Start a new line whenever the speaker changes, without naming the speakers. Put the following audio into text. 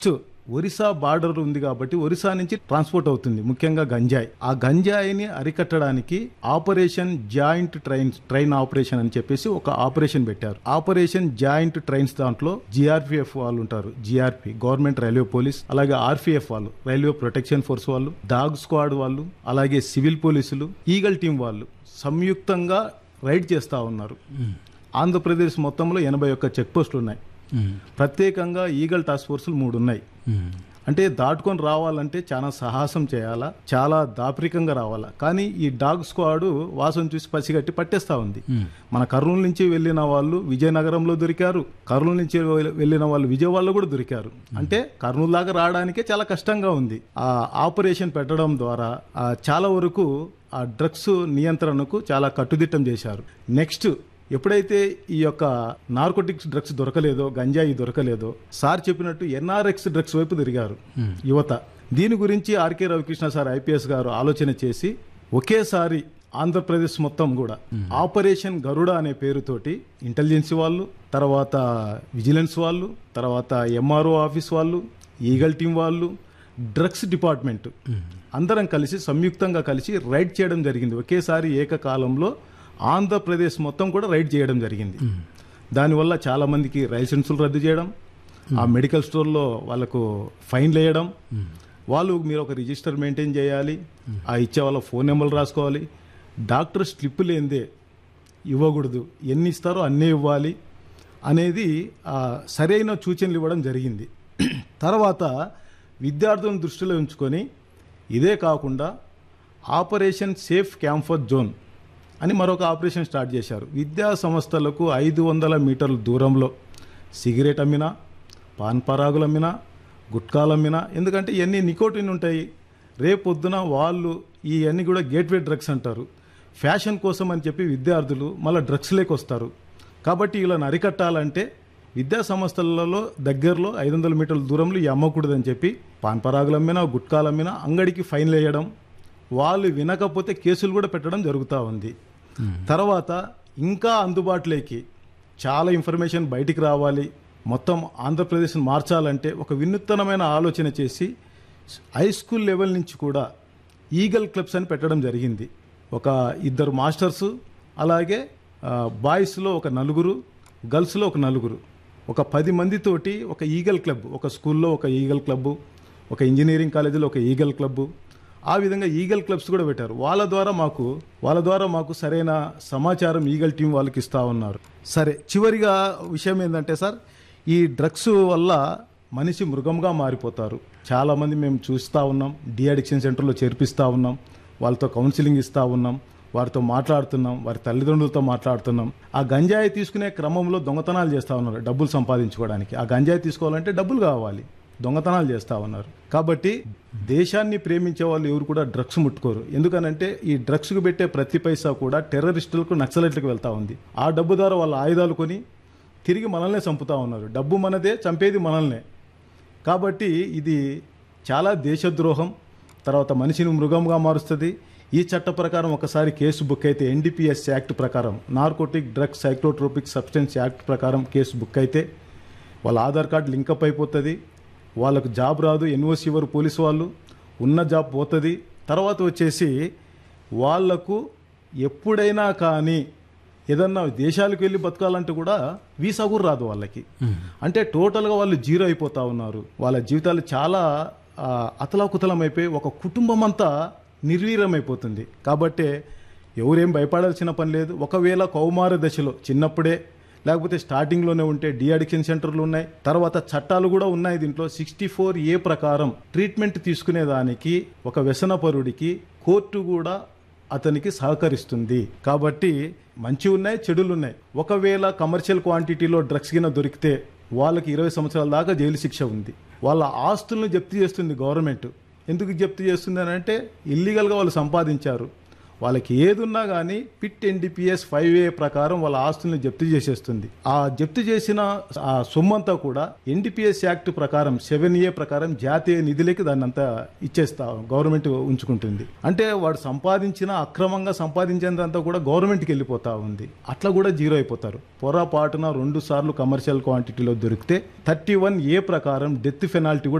Orissa border ఉంది కాబట్టి ఒరిస్సా నుంచి ట్రాన్స్పోర్ట్ అవుతుంది ముఖ్యంగా గంజాయి ఆ గంజాయిని అరికట్టడానికి operation joint trains train operation అని చెప్పేసి ఒక ఆపరేషన్ పెట్టారు ఆపరేషన్ జాయింట్ ట్రైన్స్ దాంట్లో జిఆర్పిఎఫ్ వాళ్ళు ఉంటారు జిఆర్పి గవర్నమెంట్ రైల్వే పోలీస్ అలాగే ఆర్పిఎఫ్ వాళ్ళు రైల్వే ప్రొటెక్షన్ ఫోర్స్ వాళ్ళు డాగ్ స్క్వాడ్ వాళ్ళు అలాగే సివిల్ పోలీసులు ఈగల్ టీం వాళ్ళు సంయుక్తంగా రైడ్ చేస్తా ఉన్నారు ఆంధ్రప్రదేశ్ మొత్తంలో ఎనభై ఒక్క చెక్ పోస్టులు ఉన్నాయి ప్రత్యేకంగా ఈగల్ టాస్క్ ఫోర్సులు మూడు ఉన్నాయి అంటే దాటుకొని రావాలంటే చాలా సాహసం చేయాలా చాలా దాపరికంగా రావాలా కానీ ఈ డాగ్ స్క్వాడ్ వాసన చూసి పసిగట్టి పట్టేస్తా ఉంది మన కర్నూలు నుంచి వెళ్ళిన వాళ్ళు విజయనగరంలో దొరికారు కర్నూలు నుంచి వె- వెళ్ళిన వాళ్ళు విజయవాడలో కూడా దొరికారు అంటే కర్నూలు దాకా రావడానికే చాలా కష్టంగా ఉంది ఆ ఆపరేషన్ పెట్టడం ద్వారా ఆ చాలా వరకు ఆ డ్రగ్స్ నియంత్రణకు చాలా కట్టుదిట్టం చేశారు నెక్స్ట్ ఎప్పుడైతే ఈ యొక్క నార్కోటిక్స్ డ్రగ్స్ దొరకలేదో గంజాయి దొరకలేదో సార్ చెప్పినట్టు ఎన్ఆర్ఎక్స్ డ్రగ్స్ వైపు తిరిగారు యువత దీని గురించి ఆర్కే రవికృష్ణ సార్ ఐపీఎస్ గారు ఆలోచన చేసి ఒకేసారి ఆంధ్రప్రదేశ్ మొత్తం కూడా ఆపరేషన్ గరుడ అనే పేరుతోటి ఇంటెలిజెన్స్ వాళ్ళు తర్వాత విజిలెన్స్ వాళ్ళు తర్వాత ఎంఆర్ఓ ఆఫీస్ వాళ్ళు ఈగల్ టీం వాళ్ళు డ్రగ్స్ డిపార్ట్మెంట్ అందరం కలిసి సంయుక్తంగా కలిసి రైడ్ చేయడం జరిగింది ఒకేసారి ఏకకాలంలో ఆంధ్రప్రదేశ్ మొత్తం కూడా రైడ్ చేయడం జరిగింది దానివల్ల చాలా మందికి లైసెన్సులు రద్దు చేయడం ఆ మెడికల్ స్టోర్లో వాళ్ళకు ఫైన్లు వేయడం వాళ్ళు మీరు ఒక రిజిస్టర్ మెయింటైన్ చేయాలి ఆ ఇచ్చే వాళ్ళ ఫోన్ నెంబర్లు రాసుకోవాలి డాక్టర్ స్లిప్ లేనిదే ఇవ్వకూడదు ఎన్ని ఇస్తారో అన్నీ ఇవ్వాలి అనేది ఆ, సరైన సూచనలు ఇవ్వడం జరిగింది తర్వాత విద్యార్థులను దృష్టిలో ఉంచుకొని ఇదే కాకుండా ఆపరేషన్ సేఫ్ క్యాంఫర్ జోన్ అని మరొక ఆపరేషన్ స్టార్ట్ చేశారు విద్యా సంస్థలకు ఐదు వందల మీటర్ల దూరంలో సిగరెట్ అమ్మినా పాన్ పరాగులు అమ్మినా గుట్కాలు అమ్మినా ఎందుకంటే ఇవన్నీ నికోటిన్ ఉంటాయి రేపొద్దున వాళ్ళు ఇవన్నీ కూడా గేట్వే డ్రగ్స్ అంటారు ఫ్యాషన్ కోసం అని చెప్పి విద్యార్థులు మళ్ళీ డ్రగ్స్లోకి వస్తారు కాబట్టి వీళ్ళని అరికట్టాలంటే విద్యా సంస్థలలో దగ్గరలో ఐదు వందల మీటర్ల దూరంలో ఈ అమ్మకూడదని చెప్పి పాన్ పరాగులు అమ్మినా గుట్కాలు అమ్మినా అంగడికి ఫైన్లు వేయడం వాళ్ళు వినకపోతే కేసులు కూడా పెట్టడం జరుగుతూ ఉంది తర్వాత ఇంకా అందుబాటులోకి చాలా ఇన్ఫర్మేషన్ బయటికి రావాలి మొత్తం ఆంధ్రప్రదేశ్ని మార్చాలంటే ఒక వినూత్నమైన ఆలోచన చేసి హై స్కూల్ లెవెల్ నుంచి కూడా ఈగల్ క్లబ్స్ అని పెట్టడం జరిగింది ఒక ఇద్దరు మాస్టర్స్ అలాగే ఆ, బాయ్స్లో ఒక నలుగురు గర్ల్స్లో ఒక నలుగురు ఒక పది మందితోటి ఒక ఈగల్ క్లబ్ ఒక స్కూల్లో ఒక ఈగల్ క్లబ్ ఒక ఇంజనీరింగ్ కాలేజీలో ఒక ఈగల్ క్లబ్ ఆ విధంగా ఈగల్ క్లబ్స్ కూడా పెట్టారు వాళ్ళ ద్వారా మాకు వాళ్ళ ద్వారా మాకు సరైన సమాచారం ఈగల్ టీం వాళ్ళకి ఇస్తా ఉన్నారు సరే చివరిగా విషయం ఏంటంటే సార్ ఈ డ్రగ్స్ వల్ల మనిషి మృగంగా మారిపోతారు చాలామంది మేము చూస్తూ ఉన్నాం డి అడిక్షన్ సెంటర్లో చేర్పిస్తూ ఉన్నాం వాళ్ళతో కౌన్సిలింగ్ ఇస్తూ ఉన్నాం వారితో మాట్లాడుతున్నాం వారి తల్లిదండ్రులతో మాట్లాడుతున్నాం ఆ గంజాయి తీసుకునే క్రమంలో దొంగతనాలు చేస్తూ ఉన్నారు డబ్బులు సంపాదించుకోవడానికి ఆ గంజాయి తీసుకోవాలంటే డబ్బులు కావాలి దొంగతనాలు చేస్తూ ఉన్నారు కాబట్టి దేశాన్ని ప్రేమించే వాళ్ళు ఎవరు కూడా డ్రగ్స్ ముట్టుకోరు ఎందుకనంటే ఈ డ్రగ్స్కు పెట్టే ప్రతి పైసా కూడా టెర్రరిస్టులకు నక్సలైట్లకు వెళ్తా ఉంది ఆ డబ్బు ద్వారా వాళ్ళ ఆయుధాలు కొని తిరిగి మనల్నే చంపుతా ఉన్నారు డబ్బు మనదే చంపేది మనల్నే కాబట్టి ఇది చాలా దేశద్రోహం తర్వాత మనిషిని మృగంగా మారుస్తుంది ఈ చట్ట ప్రకారం ఒకసారి కేసు బుక్ అయితే ఎన్డీపీఎస్ యాక్ట్ ప్రకారం narcotic drugs psychotropic substance act ప్రకారం కేసు బుక్ అయితే వాళ్ళ ఆధార్ కార్డు లింకప్ అయిపోతుంది వాళ్ళకు జాబ్ రాదు ఎన్ఓసి ఇవ్వరు పోలీసు వాళ్ళు ఉన్న జాబ్ పోతుంది తర్వాత వచ్చేసి వాళ్లకు ఎప్పుడైనా కానీ ఏదన్నా దేశాలకు వెళ్ళి బతకాలంటే కూడా వీసా కూడా రాదు వాళ్ళకి అంటే టోటల్గా వాళ్ళు జీరో అయిపోతా ఉన్నారు వాళ్ళ జీవితాలు చాలా ఆ, అతలాకుతలం అయిపోయి ఒక కుటుంబం అంతా నిర్వీర్యం అయిపోతుంది కాబట్టి ఎవరేం భయపడాల్సిన పని లేదు ఒకవేళ కౌమార దశలో చిన్నప్పుడే లేకపోతే స్టార్టింగ్లోనే ఉంటే డి అడిక్షన్ సెంటర్లు ఉన్నాయి తర్వాత చట్టాలు కూడా ఉన్నాయి దీంట్లో సిక్స్టీ ఫోర్ ఏ ప్రకారం ట్రీట్మెంట్ తీసుకునేదానికి ఒక వ్యసనపరుడికి కోర్టు కూడా అతనికి సహకరిస్తుంది కాబట్టి మంచి ఉన్నాయి చెడులు ఉన్నాయి ఒకవేళ కమర్షియల్ క్వాంటిటీలో డ్రగ్స్ కింద దొరికితే వాళ్ళకి ఇరవై సంవత్సరాల దాకా జైలు శిక్ష ఉంది వాళ్ళ ఆస్తులను జప్తు చేస్తుంది గవర్నమెంట్ ఎందుకు జప్తు చేస్తుంది అని అంటే ఇల్లీగల్గా వాళ్ళు సంపాదించారు వాళ్ళకి ఏదున్నా కానీ పిట్ ఎన్డిపిఎస్ ఫైవ్ ఏ ప్రకారం వాళ్ళ ఆస్తుల్ని జప్తు చేసేస్తుంది ఆ జప్తు చేసిన ఆ సొమ్మంతా కూడా ఎన్డిపిఎస్ యాక్ట్ ప్రకారం సెవెన్ ఏ ప్రకారం జాతీయ నిధులకి దాన్ని అంతా ఇచ్చేస్తా గవర్నమెంట్ ఉంచుకుంటుంది అంటే వాడు సంపాదించిన అక్రమంగా సంపాదించినంతా కూడా గవర్నమెంట్కి వెళ్ళిపోతా ఉంది అట్లా కూడా జీరో అయిపోతారు పొరపాటున రెండు సార్లు కమర్షియల్ క్వాంటిటీలో దొరికితే థర్టీ వన్ ఏ ప్రకారం డెత్ పెనాల్టీ కూడా